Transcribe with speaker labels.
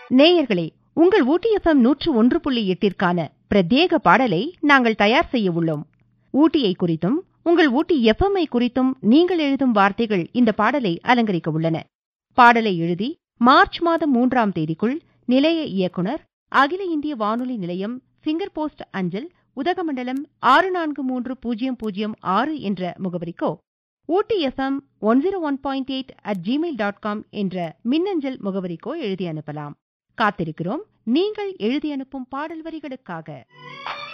Speaker 1: நேயர்களே உங்கள் ஊட்டி எஃப்எம் நூற்று ஒன்று புள்ளி எட்டிற்கான பிரத்யேக பாடலை நாங்கள் தயார் செய்ய உள்ளோம் ஊட்டியை குறித்தும் உங்கள் ஊட்டி எஃப்எம்ஐ குறித்தும் நீங்கள் எழுதும் வார்த்தைகள் இந்த பாடலை அலங்கரிக்க உள்ளன பாடலை எழுதி மார்ச் மாதம் மூன்றாம் தேதிக்குள் நிலைய இயக்குனர் அகில இந்திய வானொலி நிலையம் ஃபிங்கர் போஸ்ட் அஞ்சல் உதகமண்டலம் ஆறு நான்கு மூன்று பூஜ்ஜியம் பூஜ்ஜியம் ஆறு என்ற முகவரிக்கோ Ooty FM one zero one point eight at Gmail dot com என்ற மின்னஞ்சல் முகவரிக்கோ எழுதி அனுப்பலாம் காத்திருக்கிறோம் நீங்கள் எழுதி அனுப்பும் பாடல் வரிகளுக்காக